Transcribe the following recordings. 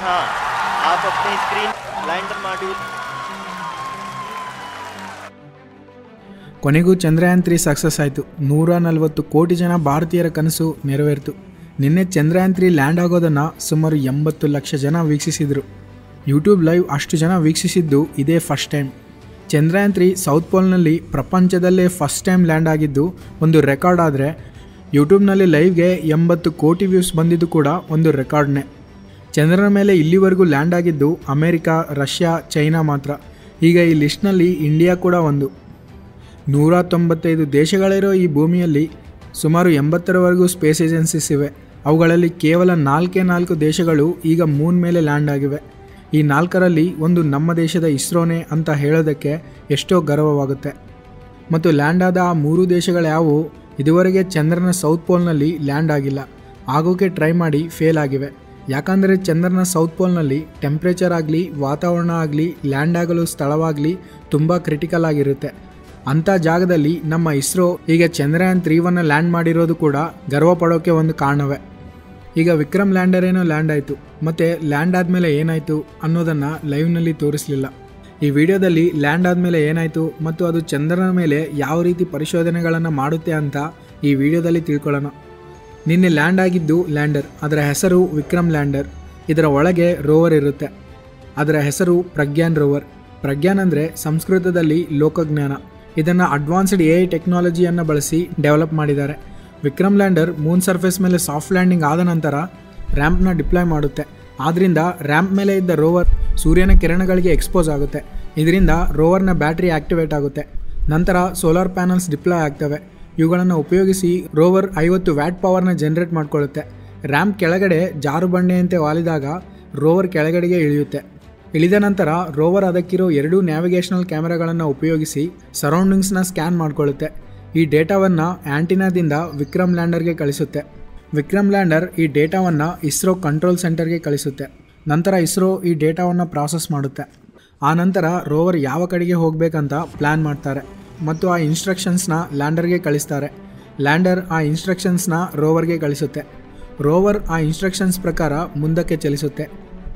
हाँ आप अपनी स्क्रीन लैंडर मॉड्यूल ಕೊನೆಗೂ ಚಂದ್ರಯಾನ್ ತ್ರೀ ಸಕ್ಸಸ್ ಆಯಿತು ನೂರ ನಲವತ್ತು ಕೋಟಿ ಜನ ಭಾರತೀಯರ ಕನಸು ನೆರವೇರಿತು ನಿನ್ನೆ ಚಂದ್ರಯಾನ್ ತ್ರೀ ಲ್ಯಾಂಡ್ ಆಗೋದನ್ನು ಸುಮಾರು ಎಂಬತ್ತು ಲಕ್ಷ ಜನ ವೀಕ್ಷಿಸಿದರು ಯೂಟ್ಯೂಬ್ ಲೈವ್ ಅಷ್ಟು ಜನ ವೀಕ್ಷಿಸಿದ್ದು ಇದೇ first time Chandrayaan three south ಪೋಲ್ನಲ್ಲಿ ಪ್ರಪಂಚದಲ್ಲೇ ಫಸ್ಟ್ ಟೈಮ್ ಲ್ಯಾಂಡ್ ಆಗಿದ್ದು ಒಂದು ರೆಕಾರ್ಡ್ ಆದರೆ ಯೂಟ್ಯೂಬ್ನಲ್ಲಿ ಲೈವ್ಗೆ ಎಂಬತ್ತು ಕೋಟಿ ವ್ಯೂಸ್ ಬಂದಿದ್ದು ಕೂಡ ಒಂದು ರೆಕಾರ್ಡ್ನೇ ಚಂದ್ರನ ಮೇಲೆ ಇಲ್ಲಿವರೆಗೂ ಲ್ಯಾಂಡ್ ಆಗಿದ್ದು ಅಮೆರಿಕ ರಷ್ಯಾ ಚೈನಾ ಮಾತ್ರ ಈಗ ಈ ಲಿಸ್ಟ್ನಲ್ಲಿ ಇಂಡಿಯಾ ಕೂಡ ಒಂದು ನೂರ ತೊಂಬತ್ತೈದು ದೇಶಗಳಿರೋ ಈ ಭೂಮಿಯಲ್ಲಿ ಸುಮಾರು ಎಂಬತ್ತರವರೆಗೂ ಸ್ಪೇಸ್ ಏಜೆನ್ಸೀಸ್ ಇವೆ ಅವುಗಳಲ್ಲಿ ಕೇವಲ ನಾಲ್ಕೇ ನಾಲ್ಕು ದೇಶಗಳು ಈಗ ಮೂನ್ ಮೇಲೆ ಲ್ಯಾಂಡ್ ಆಗಿವೆ ಈ ನಾಲ್ಕರಲ್ಲಿ ಒಂದು ನಮ್ಮ ದೇಶದ ಇಸ್ರೋನೇ ಅಂತ ಹೇಳೋದಕ್ಕೆ ಎಷ್ಟೋ ಗರ್ವವಾಗುತ್ತೆ ಮತ್ತು ಲ್ಯಾಂಡ್ ಆದ ಆ ಮೂರು ದೇಶಗಳು ಯಾವುವು ಇದುವರೆಗೆ ಚಂದ್ರನ ಸೌತ್ ಪೋಲ್ನಲ್ಲಿ ಲ್ಯಾಂಡ್ ಆಗಿಲ್ಲ ಆಗೋಕೆ ಟ್ರೈ ಮಾಡಿ ಫೇಲ್ ಆಗಿವೆ ಯಾಕಂದರೆ ಚಂದ್ರನ ಸೌತ್ ಪೋಲ್ನಲ್ಲಿ ಟೆಂಪ್ರೇಚರ್ ಆಗಲಿ ವಾತಾವರಣ ಆಗಲಿ ಲ್ಯಾಂಡ್ ಆಗಲು ಸ್ಥಳವಾಗಲಿ ತುಂಬ ಕ್ರಿಟಿಕಲ್ ಆಗಿರುತ್ತೆ ಅಂಥ ಜಾಗದಲ್ಲಿ ನಮ್ಮ ಇಸ್ರೋ ಈಗ ಚಂದ್ರಯಾನ್ ತ್ರೀವನ್ನು ಲ್ಯಾಂಡ್ ಮಾಡಿರೋದು ಕೂಡ ಗರ್ವ ಪಡೋಕ್ಕೆ ಒಂದು ಕಾರಣವೇ ಈಗ ವಿಕ್ರಮ್ ಲ್ಯಾಂಡರ್ ಏನೋ ಲ್ಯಾಂಡ್ ಆಯಿತು ಮತ್ತು ಲ್ಯಾಂಡ್ ಆದಮೇಲೆ ಏನಾಯಿತು ಅನ್ನೋದನ್ನು ಲೈವ್ನಲ್ಲಿ ತೋರಿಸಲಿಲ್ಲ ಈ ವಿಡಿಯೋದಲ್ಲಿ ಲ್ಯಾಂಡ್ ಆದಮೇಲೆ ಏನಾಯಿತು ಮತ್ತು ಅದು ಚಂದ್ರನ ಮೇಲೆ ಯಾವ ರೀತಿ ಪರಿಶೋಧನೆಗಳನ್ನು ಮಾಡುತ್ತೆ ಅಂತ ಈ ವಿಡಿಯೋದಲ್ಲಿ ತಿಳ್ಕೊಳ್ಳೋಣ ನಿನ್ನೆ ಲ್ಯಾಂಡ್ ಆಗಿದ್ದು ಲ್ಯಾಂಡರ್ ಅದರ ಹೆಸರು ವಿಕ್ರಮ್ ಲ್ಯಾಂಡರ್ ಇದರ ಒಳಗೆ ರೋವರ್ ಇರುತ್ತೆ ಅದರ ಹೆಸರು ಪ್ರಜ್ಞಾನ್ ರೋವರ್ ಪ್ರಜ್ಞಾನ್ ಅಂದರೆ ಸಂಸ್ಕೃತದಲ್ಲಿ ಲೋಕಜ್ಞಾನ ಇದನ್ನು ಅಡ್ವಾನ್ಸ್ಡ್ ಎ ಐ ಟೆಕ್ನಾಲಜಿಯನ್ನು ಬಳಸಿ ಡೆವಲಪ್ ಮಾಡಿದ್ದಾರೆ ವಿಕ್ರಮ್ ಲ್ಯಾಂಡರ್ ಮೂನ್ ಸರ್ಫೇಸ್ ಮೇಲೆ ಸಾಫ್ಟ್ ಲ್ಯಾಂಡಿಂಗ್ ಆದ ನಂತರ ರ್ಯಾಂಪ್ನ ಡಿಪ್ಲಾಯ್ ಮಾಡುತ್ತೆ ಆದ್ದರಿಂದ ರ್ಯಾಂಪ್ ಮೇಲೆ ಇದ್ದ ರೋವರ್ ಸೂರ್ಯನ ಕಿರಣಗಳಿಗೆ ಎಕ್ಸ್ಪೋಸ್ ಆಗುತ್ತೆ ಇದರಿಂದ ರೋವರ್ನ ಬ್ಯಾಟ್ರಿ ಆಕ್ಟಿವೇಟ್ ಆಗುತ್ತೆ ನಂತರ ಸೋಲಾರ್ ಪ್ಯಾನಲ್ಸ್ ಡಿಪ್ಲಾಯ್ ಆಗ್ತವೆ ಇವುಗಳನ್ನು ಉಪಯೋಗಿಸಿ ರೋವರ್ ಐವತ್ತು ವ್ಯಾಟ್ ಪವರ್ನ ಜನರೇಟ್ ಮಾಡ್ಕೊಳ್ಳುತ್ತೆ ರ್ಯಾಂಪ್ ಕೆಳಗಡೆ ಜಾರು ಬಂಡೆಯಂತೆ ವಾಲಿದಾಗ ರೋವರ್ ಕೆಳಗಡೆಗೆ ಇಳಿಯುತ್ತೆ ಇಳಿದ ನಂತರ ರೋವರ್ ಅದಕ್ಕಿರೋ ಎರಡು ನ್ಯಾವಿಗೇಷನಲ್ ಕ್ಯಾಮೆರಾಗಳನ್ನು ಉಪಯೋಗಿಸಿ ಸರೌಂಡಿಂಗ್ಸ್ನ ಸ್ಕ್ಯಾನ್ ಮಾಡಿಕೊಳ್ಳುತ್ತೆ ಈ ಡೇಟಾವನ್ನು ಆ್ಯಂಟಿನಾದಿಂದ ವಿಕ್ರಮ್ ಲ್ಯಾಂಡರ್ಗೆ ಕಳಿಸುತ್ತೆ ವಿಕ್ರಮ್ ಲ್ಯಾಂಡರ್ ಈ ಡೇಟಾವನ್ನು ಇಸ್ರೋ ಕಂಟ್ರೋಲ್ ಸೆಂಟರ್ಗೆ ಕಳಿಸುತ್ತೆ ನಂತರ ಇಸ್ರೋ ಈ ಡೇಟಾವನ್ನು ಪ್ರಾಸೆಸ್ ಮಾಡುತ್ತೆ ಆ ನಂತರ ರೋವರ್ ಯಾವ ಕಡೆಗೆ ಹೋಗಬೇಕಂತ ಪ್ಲ್ಯಾನ್ ಮಾಡ್ತಾರೆ ಮತ್ತು ಆ ಇನ್ಸ್ಟ್ರಕ್ಷನ್ಸ್ನ ಲ್ಯಾಂಡರ್ಗೆ ಕಳಿಸ್ತಾರೆ ಲ್ಯಾಂಡರ್ ಆ ಇನ್ಸ್ಟ್ರಕ್ಷನ್ಸ್ನ ರೋವರ್ಗೆ ಕಳಿಸುತ್ತೆ ರೋವರ್ ಆ ಇನ್ಸ್ಟ್ರಕ್ಷನ್ಸ್ ಪ್ರಕಾರ ಮುಂದಕ್ಕೆ ಚಲಿಸುತ್ತೆ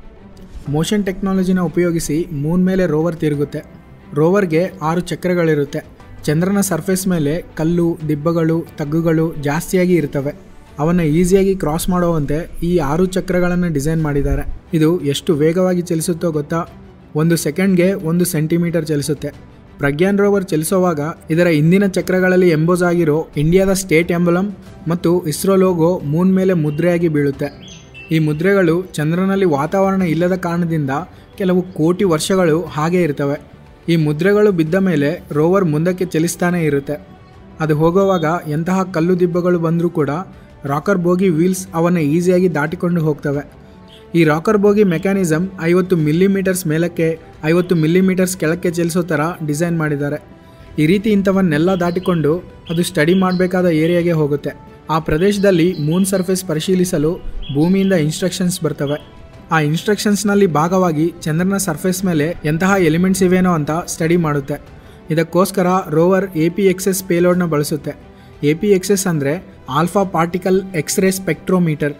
ಮೋಷನ್ ಟೆಕ್ನಾಲಜಿನ ಉಪಯೋಗಿಸಿ ಮೂನ್ ಮೇಲೆ ರೋವರ್ ತಿರುಗುತ್ತೆ ರೋವರ್ಗೆ ಆರು ಚಕ್ರಗಳಿರುತ್ತೆ ಚಂದ್ರನ ಸರ್ಫೇಸ್ ಮೇಲೆ ಕಲ್ಲು ದಿಬ್ಬಗಳು ತಗ್ಗುಗಳು ಜಾಸ್ತಿಯಾಗಿ ಇರ್ತವೆ ಅವನ್ನು ಈಸಿಯಾಗಿ ಕ್ರಾಸ್ ಮಾಡುವಂತೆ ಈ ಆರು ಚಕ್ರಗಳನ್ನು ಡಿಸೈನ್ ಮಾಡಿದ್ದಾರೆ ಇದು ಎಷ್ಟು ವೇಗವಾಗಿ ಚಲಿಸುತ್ತೋ ಗೊತ್ತಾ ಒಂದು ಸೆಕೆಂಡ್ಗೆ ಒಂದು ಸೆಂಟಿಮೀಟರ್ ಚಲಿಸುತ್ತೆ ಪ್ರಜ್ಞಾನ್ ರೋವರ್ ಚಲಿಸುವಾಗ ಇದರ ಹಿಂದಿನ ಚಕ್ರಗಳಲ್ಲಿ ಎಂಬೋಸ್ ಆಗಿರೋ ಇಂಡಿಯಾದ ಸ್ಟೇಟ್ ಎಂಬಲಮ್ ಮತ್ತು ಇಸ್ರೋ ಲೋಗೋ ಮೂನ್ ಮೇಲೆ ಮುದ್ರೆಯಾಗಿ ಬೀಳುತ್ತೆ ಈ ಮುದ್ರೆಗಳು ಚಂದ್ರನಲ್ಲಿ ವಾತಾವರಣ ಇಲ್ಲದ ಕಾರಣದಿಂದ ಕೆಲವು ಕೋಟಿ ವರ್ಷಗಳು ಹಾಗೇ ಇರ್ತವೆ ಈ ಮುದ್ರೆಗಳು ಬಿದ್ದ ಮೇಲೆ ರೋವರ್ ಮುಂದಕ್ಕೆ ಚಲಿಸ್ತಾನೇ ಇರುತ್ತೆ ಅದು ಹೋಗುವಾಗ ಎಂತಹ ಕಲ್ಲು ದಿಬ್ಬಗಳು ಬಂದರೂ ಕೂಡ ರಾಕರ್ ಬೋಗಿ ವೀಲ್ಸ್ ಅವನ್ನು ಈಸಿಯಾಗಿ ದಾಟಿಕೊಂಡು ಹೋಗ್ತವೆ ಈ ರಾಕರ್ ಬೋಗಿ ಮೆಕ್ಯಾನಿಸಮ್ ಐವತ್ತು ಮಿಲಿಮೀಟರ್ಸ್ ಮೇಲಕ್ಕೆ ಐವತ್ತು ಮಿಲಿಮೀಟರ್ಸ್ ಕೆಳಕ್ಕೆ ಚಲಿಸೋ ಥರ ಡಿಸೈನ್ ಮಾಡಿದ್ದಾರೆ ಈ ರೀತಿ ಇಂಥವನ್ನೆಲ್ಲ ದಾಟಿಕೊಂಡು ಅದು ಸ್ಟಡಿ ಮಾಡಬೇಕಾದ ಏರಿಯಾಗೆ ಹೋಗುತ್ತೆ ಆ ಪ್ರದೇಶದಲ್ಲಿ ಮೂನ್ ಸರ್ಫೇಸ್ ಪರಿಶೀಲಿಸಲು ಭೂಮಿಯಿಂದ ಇನ್ಸ್ಟ್ರಕ್ಷನ್ಸ್ ಬರ್ತವೆ ಆ ಇನ್ಸ್ಟ್ರಕ್ಷನ್ಸ್ನಲ್ಲಿ ಭಾಗವಾಗಿ ಚಂದ್ರನ ಸರ್ಫೇಸ್ ಮೇಲೆ ಎಂತಹ ಎಲಿಮೆಂಟ್ಸ್ ಇವೇನೋ ಅಂತ ಸ್ಟಡಿ ಮಾಡುತ್ತೆ ಇದಕ್ಕೋಸ್ಕರ ರೋವರ್ ಎ ಪಿ ಎಕ್ಸೆಸ್ ಪೇಲೋಡ್ನ ಬಳಸುತ್ತೆ ಎ ಪಿ ಎಕ್ಸೆಸ್ ಅಂದರೆ ಆಲ್ಫಾ ಪಾರ್ಟಿಕಲ್ ಎಕ್ಸ್ರೇ ಸ್ಪೆಕ್ಟ್ರೋಮೀಟರ್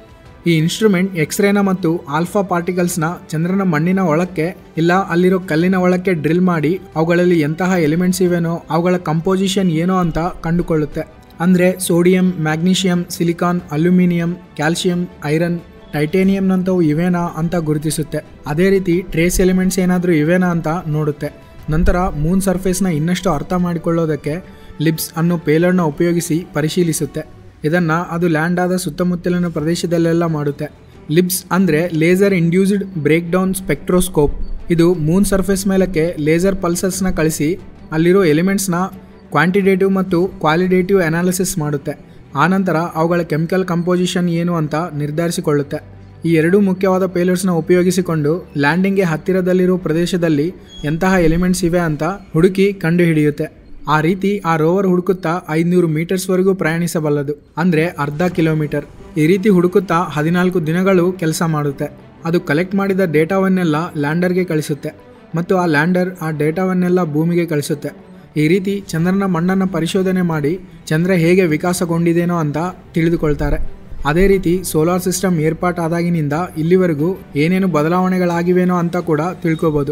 ಈ ಇನ್ಸ್ಟ್ರೂಮೆಂಟ್ ಎಕ್ಸ್ರೇನ ಮತ್ತು ಆಲ್ಫಾ ಪಾರ್ಟಿಕಲ್ಸ್ನ ಚಂದ್ರನ ಮಣ್ಣಿನ ಒಳಕ್ಕೆ ಇಲ್ಲ ಅಲ್ಲಿರೋ ಕಲ್ಲಿನ ಒಳಕ್ಕೆ ಡ್ರಿಲ್ ಮಾಡಿ ಅವುಗಳಲ್ಲಿ ಎಂತಹ ಎಲಿಮೆಂಟ್ಸ್ ಇವೆನೋ ಅವುಗಳ ಕಂಪೋಸಿಷನ್ ಏನೋ ಅಂತ ಕಂಡುಕೊಳ್ಳುತ್ತೆ ಅಂದರೆ sodium magnesium silicon aluminium calcium iron ಟೈಟೇನಿಯಂನಂಥವು ಇವೇನಾ ಅಂತ ಗುರುತಿಸುತ್ತೆ ಅದೇ ರೀತಿ ಟ್ರೇಸ್ ಎಲಿಮೆಂಟ್ಸ್ ಏನಾದರೂ ಇವೇನಾ ಅಂತ ನೋಡುತ್ತೆ ನಂತರ ಮೂನ್ ಸರ್ಫೇಸ್ನ ಇನ್ನಷ್ಟು ಅರ್ಥ ಮಾಡಿಕೊಳ್ಳೋದಕ್ಕೆ ಲಿಬ್ಸ್ ಅನ್ನೋ ಪೇಲರ್ನ ಉಪಯೋಗಿಸಿ ಪರಿಶೀಲಿಸುತ್ತೆ ಇದನ್ನು ಅದು ಲ್ಯಾಂಡ್ ಆದ ಸುತ್ತಮುತ್ತಲಿನ ಪ್ರದೇಶದಲ್ಲೆಲ್ಲ ಮಾಡುತ್ತೆ ಲಿಬ್ಸ್ ಅಂದರೆ laser induced break down spectroscope ಇದು ಮೂನ್ ಸರ್ಫೇಸ್ ಮೇಲಕ್ಕೆ ಲೇಸರ್ ಪಲ್ಸಸ್ನ ಕಳಿಸಿ ಅಲ್ಲಿರೋ ಎಲಿಮೆಂಟ್ಸ್ನ ಕ್ವಾಂಟಿಟೇಟಿವ್ ಮತ್ತು ಕ್ವಾಲಿಟೇಟಿವ್ ಅನಾಲಿಸಿಸ್ ಮಾಡುತ್ತೆ ಆನಂತರ ಅವುಗಳ ಕೆಮಿಕಲ್ ಕಂಪೋಸಿಷನ್ ಏನು ಅಂತ ನಿರ್ಧರಿಸಿಕೊಳ್ಳುತ್ತೆ ಈ ಎರಡೂ ಮುಖ್ಯವಾದ ಪೇಲರ್ಸ್ನ ಉಪಯೋಗಿಸಿಕೊಂಡು ಲ್ಯಾಂಡಿಂಗ್ಗೆ ಹತ್ತಿರದಲ್ಲಿರೋ ಪ್ರದೇಶದಲ್ಲಿ ಎಂತಹ ಎಲಿಮೆಂಟ್ಸ್ ಇವೆ ಅಂತ ಹುಡುಕಿ ಕಂಡುಹಿಡಿಯುತ್ತೆ ಆ ರೀತಿ ಆ ರೋವರ್ ಹುಡುಕುತ್ತಾ ಐದುನೂರು ಮೀಟರ್ಸ್ವರೆಗೂ ಪ್ರಯಾಣಿಸಬಲ್ಲದು ಅಂದರೆ ಅರ್ಧ ಕಿಲೋಮೀಟರ್ ಈ ರೀತಿ ಹುಡುಕುತ್ತಾ ಹದಿನಾಲ್ಕು ದಿನಗಳು ಕೆಲಸ ಮಾಡುತ್ತೆ ಅದು ಕಲೆಕ್ಟ್ ಮಾಡಿದ ಡೇಟಾವನ್ನೆಲ್ಲ ಲ್ಯಾಂಡರ್ಗೆ ಕಳಿಸುತ್ತೆ ಮತ್ತು ಆ ಲ್ಯಾಂಡರ್ ಆ ಡೇಟಾವನ್ನೆಲ್ಲ ಭೂಮಿಗೆ ಕಳಿಸುತ್ತೆ ಈ ರೀತಿ ಚಂದ್ರನ ಮಣ್ಣನ್ನು ಪರಿಶೋಧನೆ ಮಾಡಿ ಚಂದ್ರ ಹೇಗೆ ವಿಕಾಸಗೊಂಡಿದೇನೋ ಅಂತ ತಿಳಿದುಕೊಳ್ತಾರೆ ಅದೇ ರೀತಿ ಸೋಲಾರ್ ಸಿಸ್ಟಮ್ ಏರ್ಪಾಟಾದಾಗಿನಿಂದ ಇಲ್ಲಿವರೆಗೂ ಏನೇನು ಬದಲಾವಣೆಗಳಾಗಿವೆನೋ ಅಂತ ಕೂಡ ತಿಳ್ಕೊಬೋದು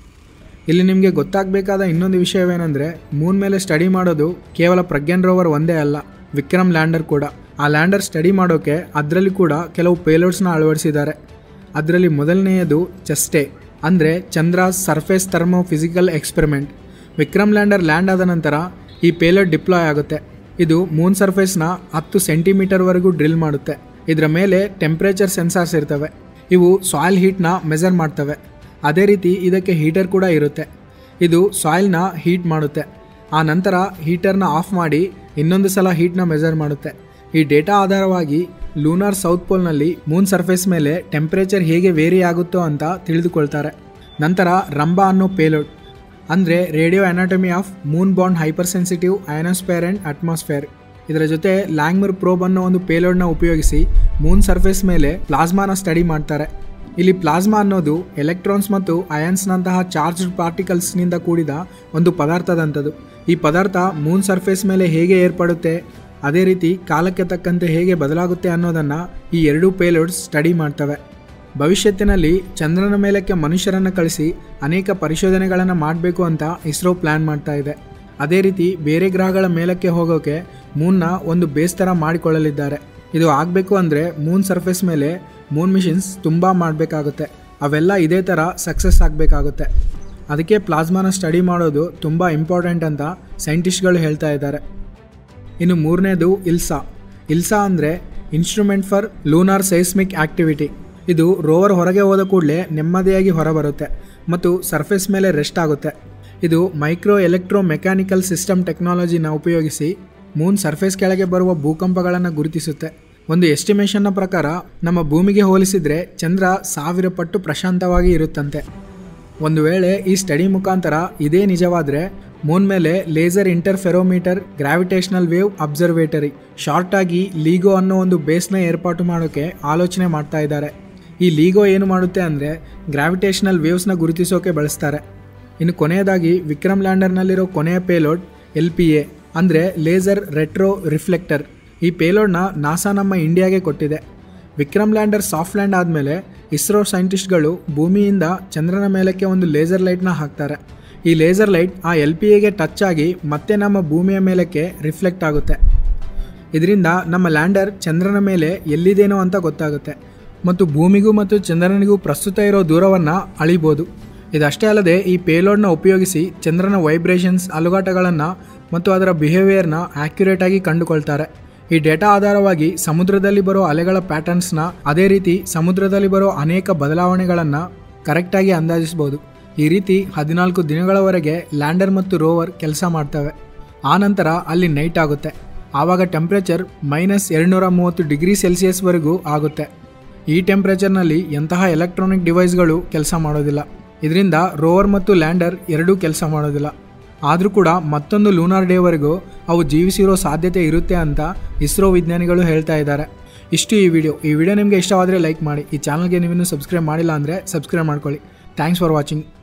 ಇಲ್ಲಿ ನಿಮಗೆ ಗೊತ್ತಾಗಬೇಕಾದ ಇನ್ನೊಂದು ವಿಷಯವೇನೆಂದರೆ ಮೂನ್ ಮೇಲೆ ಸ್ಟಡಿ ಮಾಡೋದು ಕೇವಲ ಪ್ರಜ್ಞಾನ್ ರೋವರ್ ಒಂದೇ ಅಲ್ಲ ವಿಕ್ರಮ್ ಲ್ಯಾಂಡರ್ ಕೂಡ ಆ ಲ್ಯಾಂಡರ್ ಸ್ಟಡಿ ಮಾಡೋಕ್ಕೆ ಅದರಲ್ಲಿ ಕೂಡ ಕೆಲವು ಪೇಲೋಡ್ಸ್ನ ಅಳವಡಿಸಿದ್ದಾರೆ ಅದರಲ್ಲಿ ಮೊದಲನೆಯದು ಚೆಸ್ಟೆ ಅಂದರೆ Chandra surface thermo physical experiment Vikram lander land ಆದ ನಂತರ ಈ ಪೇಲೋಡ್ ಡಿಪ್ಲಾಯ್ ಆಗುತ್ತೆ ಇದು ಮೂನ್ ಸರ್ಫೇಸ್ನ ಹತ್ತು ಸೆಂಟಿಮೀಟರ್ವರೆಗೂ ಡ್ರಿಲ್ ಮಾಡುತ್ತೆ ಇದರ ಮೇಲೆ ಟೆಂಪ್ರೇಚರ್ ಸೆನ್ಸಾರ್ಸ್ ಇರ್ತವೆ ಇವು ಸಾಯಿಲ್ ಹೀಟ್ನ ಮೆಜರ್ ಮಾಡ್ತವೆ ಅದೇ ರೀತಿ ಇದಕ್ಕೆ ಹೀಟರ್ ಕೂಡ ಇರುತ್ತೆ ಇದು ಸಾಯಿಲ್ನ ಹೀಟ್ ಮಾಡುತ್ತೆ ಆ ನಂತರ ಹೀಟರ್ನ ಆಫ್ ಮಾಡಿ ಇನ್ನೊಂದು ಸಲ ಹೀಟ್ನ ಮೆಜರ್ ಮಾಡುತ್ತೆ ಈ ಡೇಟಾ ಆಧಾರವಾಗಿ ಲೂನಾರ್ ಸೌತ್ ಪೋಲ್ನಲ್ಲಿ ಮೂನ್ ಸರ್ಫೇಸ್ ಮೇಲೆ ಟೆಂಪ್ರೇಚರ್ ಹೇಗೆ ವೇರಿ ಆಗುತ್ತೋ ಅಂತ ತಿಳಿದುಕೊಳ್ತಾರೆ ನಂತರ ರಂಬಾ ಅನ್ನೋ ಪೇಲೋಡ್ ಅಂದರೆ radio anatomy of moon bond hyper sensitive ionosphere and atmosphere ಇದರ ಜೊತೆ ಲ್ಯಾಂಗ್ಮರ್ ಪ್ರೋಬ್ ಅನ್ನೋ ಒಂದು ಪೇಲೋಡ್ನ ಉಪಯೋಗಿಸಿ ಮೂನ್ ಸರ್ಫೇಸ್ ಮೇಲೆ ಪ್ಲಾಸ್ಮಾನ ಸ್ಟಡಿ ಮಾಡ್ತಾರೆ ಇಲ್ಲಿ ಪ್ಲಾಸ್ಮಾ ಅನ್ನೋದು ಎಲೆಕ್ಟ್ರಾನ್ಸ್ ಮತ್ತು ಅಯಾನ್ಸ್ನಂತಹ ಚಾರ್ಜ್ಡ್ ಪಾರ್ಟಿಕಲ್ಸ್ನಿಂದ ಕೂಡಿದ ಒಂದು ಪದಾರ್ಥದಂಥದ್ದು ಈ ಪದಾರ್ಥ ಮೂನ್ ಸರ್ಫೇಸ್ ಮೇಲೆ ಹೇಗೆ ಏರ್ಪಡುತ್ತೆ ಅದೇ ರೀತಿ ಕಾಲಕ್ಕೆ ತಕ್ಕಂತೆ ಹೇಗೆ ಬದಲಾಗುತ್ತೆ ಅನ್ನೋದನ್ನು ಈ ಎರಡೂ ಪೇಲೋಡ್ಸ್ ಸ್ಟಡಿ ಮಾಡ್ತವೆ ಭವಿಷ್ಯತ್ತಿನಲ್ಲಿ ಚಂದ್ರನ ಮೇಲಕ್ಕೆ ಮನುಷ್ಯರನ್ನು ಕಳಿಸಿ ಅನೇಕ ಪರಿಶೋಧನೆಗಳನ್ನು ಮಾಡಬೇಕು ಅಂತ ಇಸ್ರೋ ಪ್ಲ್ಯಾನ್ ಮಾಡ್ತಾ ಇದೆ ಅದೇ ರೀತಿ ಬೇರೆ ಗ್ರಹಗಳ ಮೇಲಕ್ಕೆ ಹೋಗೋಕೆ ಮೂನ್ನ ಒಂದು ಬೇಸ್ ಥರ ಮಾಡಿಕೊಳ್ಳಲಿದ್ದಾರೆ ಇದು ಆಗಬೇಕು ಅಂದರೆ ಮೂನ್ ಸರ್ಫೇಸ್ ಮೇಲೆ ಮೂನ್ ಮಿಷನ್ಸ್ ತುಂಬ ಮಾಡಬೇಕಾಗುತ್ತೆ ಅವೆಲ್ಲ ಇದೇ ಥರ ಸಕ್ಸಸ್ ಆಗಬೇಕಾಗುತ್ತೆ ಅದಕ್ಕೆ ಪ್ಲಾಸ್ಮಾನ ಸ್ಟಡಿ ಮಾಡೋದು ತುಂಬ ಇಂಪಾರ್ಟೆಂಟ್ ಅಂತ ಸೈಂಟಿಸ್ಟ್ಗಳು ಹೇಳ್ತಾ ಇದ್ದಾರೆ ಇನ್ನು ಮೂರನೇದು ಇಲ್ಸಾ ಇಲ್ಸಾ ಅಂದರೆ instrument for lunar seismic activity ಇದು ರೋವರ್ ಹೊರಗೆ ಹೋದ ಕೂಡಲೇ ನೆಮ್ಮದಿಯಾಗಿ ಹೊರಬರುತ್ತೆ ಮತ್ತು ಸರ್ಫೇಸ್ ಮೇಲೆ ರೆಸ್ಟ್ ಆಗುತ್ತೆ ಇದು ಮೈಕ್ರೋ ಎಲೆಕ್ಟ್ರೋ ಮೆಕ್ಯಾನಿಕಲ್ ಸಿಸ್ಟಮ್ ಟೆಕ್ನಾಲಜಿನ ಉಪಯೋಗಿಸಿ ಮೂನ್ ಸರ್ಫೇಸ್ ಕೆಳಗೆ ಬರುವ ಭೂಕಂಪಗಳನ್ನು ಗುರುತಿಸುತ್ತೆ ಒಂದು ಎಸ್ಟಿಮೇಷನ್ನ ಪ್ರಕಾರ ನಮ್ಮ ಭೂಮಿಗೆ ಹೋಲಿಸಿದರೆ ಚಂದ್ರ ಸಾವಿರ ಪಟ್ಟು ಪ್ರಶಾಂತವಾಗಿ ಇರುತ್ತಂತೆ ಒಂದು ವೇಳೆ ಈ ಸ್ಟಡಿ ಮುಖಾಂತರ ಇದೇ ನಿಜವಾದರೆ ಮೂನ್ ಮೇಲೆ laser interferometer gravitational wave observatory short ಆಗಿ ಲೀಗೋ ಅನ್ನೋ ಒಂದು ಬೇಸ್ನ ಏರ್ಪಾಟು ಮಾಡೋಕ್ಕೆ ಆಲೋಚನೆ ಮಾಡ್ತಾ ಇದ್ದಾರೆ ಈ ಲೀಗೋ ಏನು ಮಾಡುತ್ತೆ ಅಂದರೆ ಗ್ರಾವಿಟೇಷನಲ್ ವೇವ್ಸ್ನ ಗುರುತಿಸೋಕೆ ಬಳಸ್ತಾರೆ ಇನ್ನು ಕೊನೆಯದಾಗಿ ವಿಕ್ರಮ್ ಲ್ಯಾಂಡರ್ನಲ್ಲಿರೋ ಕೊನೆಯ ಪೇಲೋಡ್ ಎಲ್ ಪಿ ಎ ಅಂದರೆ ಲೇಸರ್ ರೆಟ್ರೋ ರಿಫ್ಲೆಕ್ಟರ್ ಈ ಪೇಲೋಡ್ನ ನಾಸಾ ನಮ್ಮ ಇಂಡಿಯಾಗೆ ಕೊಟ್ಟಿದೆ ವಿಕ್ರಮ್ ಲ್ಯಾಂಡರ್ ಸಾಫ್ಟ್ ಲ್ಯಾಂಡ್ ಆದಮೇಲೆ ಇಸ್ರೋ ಸೈಂಟಿಸ್ಟ್ಗಳು ಭೂಮಿಯಿಂದ ಚಂದ್ರನ ಮೇಲಕ್ಕೆ ಒಂದು ಲೇಸರ್ ಲೈಟ್ನ ಹಾಕ್ತಾರೆ ಈ ಲೇಸರ್ ಲೈಟ್ ಆ ಎಲ್ ಪಿ ಎಗೆ ಟಚ್ ಆಗಿ ಮತ್ತೆ ನಮ್ಮ ಭೂಮಿಯ ಮೇಲಕ್ಕೆ ರಿಫ್ಲೆಕ್ಟ್ ಆಗುತ್ತೆ ಇದರಿಂದ ನಮ್ಮ ಲ್ಯಾಂಡರ್ ಚಂದ್ರನ ಮೇಲೆ ಎಲ್ಲಿದೇನೋ ಅಂತ ಗೊತ್ತಾಗುತ್ತೆ ಮತ್ತು ಭೂಮಿಗೂ ಮತ್ತು ಚಂದ್ರನಿಗೂ ಪ್ರಸ್ತುತ ಇರೋ ದೂರವನ್ನು ಅಳಿಬೋದು ಇದಷ್ಟೇ ಅಲ್ಲದೆ ಈ ಪೇಲೋಡ್ನ ಉಪಯೋಗಿಸಿ ಚಂದ್ರನ ವೈಬ್ರೇಷನ್ಸ್ ಅಲುಗಾಟಗಳನ್ನು ಮತ್ತು ಅದರ ಬಿಹೇವಿಯರ್ನ ಆ್ಯಕ್ಯುರೇಟಾಗಿ ಕಂಡುಕೊಳ್ತಾರೆ ಈ ಡೇಟಾ ಆಧಾರವಾಗಿ ಸಮುದ್ರದಲ್ಲಿ ಬರೋ ಅಲೆಗಳ ಪ್ಯಾಟರ್ನ್ಸ್ನ ಅದೇ ರೀತಿ ಸಮುದ್ರದಲ್ಲಿ ಬರೋ ಅನೇಕ ಬದಲಾವಣೆಗಳನ್ನು ಕರೆಕ್ಟಾಗಿ ಅಂದಾಜಿಸ್ಬೋದು ಈ ರೀತಿ ಹದಿನಾಲ್ಕು ದಿನಗಳವರೆಗೆ ಲ್ಯಾಂಡರ್ ಮತ್ತು ರೋವರ್ ಕೆಲಸ ಮಾಡ್ತವೆ ಆ ನಂತರ ಅಲ್ಲಿ ನೈಟ್ ಆಗುತ್ತೆ ಆವಾಗ ಟೆಂಪ್ರೇಚರ್ ಮೈನಸ್ ಎರಡುನೂರ ಮೂವತ್ತು ಡಿಗ್ರಿ ಸೆಲ್ಸಿಯಸ್ವರೆಗೂ ಆಗುತ್ತೆ ಈ ಟೆಂಪ್ರೇಚರ್ನಲ್ಲಿ ಎಂತಹ ಎಲೆಕ್ಟ್ರಾನಿಕ್ ಡಿವೈಸ್ಗಳು ಕೆಲಸ ಮಾಡೋದಿಲ್ಲ ಇದರಿಂದ ರೋವರ್ ಮತ್ತು ಲ್ಯಾಂಡರ್ ಎರಡೂ ಕೆಲಸ ಮಾಡೋದಿಲ್ಲ ಆದರೂ ಕೂಡ ಮತ್ತೊಂದು ಲೂನಾರ್ ಡೇವರೆಗೂ ಅವು ಜೀವಿಸಿರೋ ಸಾಧ್ಯತೆ ಇರುತ್ತೆ ಅಂತ ಇಸ್ರೋ ವಿಜ್ಞಾನಿಗಳು ಹೇಳ್ತಾ ಇದ್ದಾರೆ ಇಷ್ಟು ಈ ವಿಡಿಯೋ ಈ ವಿಡಿಯೋ ನಿಮಗೆ ಇಷ್ಟವಾದರೆ ಲೈಕ್ ಮಾಡಿ ಈ ಚಾನಲ್ಗೆ ನೀವಿನ್ನೂ ಸಬ್ಸ್ಕ್ರೈಬ್ ಮಾಡಿಲ್ಲ ಅಂದರೆ ಸಬ್ಸ್ಕ್ರೈಬ್ ಮಾಡ್ಕೊಳ್ಳಿ ಥ್ಯಾಂಕ್ಸ್ ಫಾರ್ ವಾಚಿಂಗ್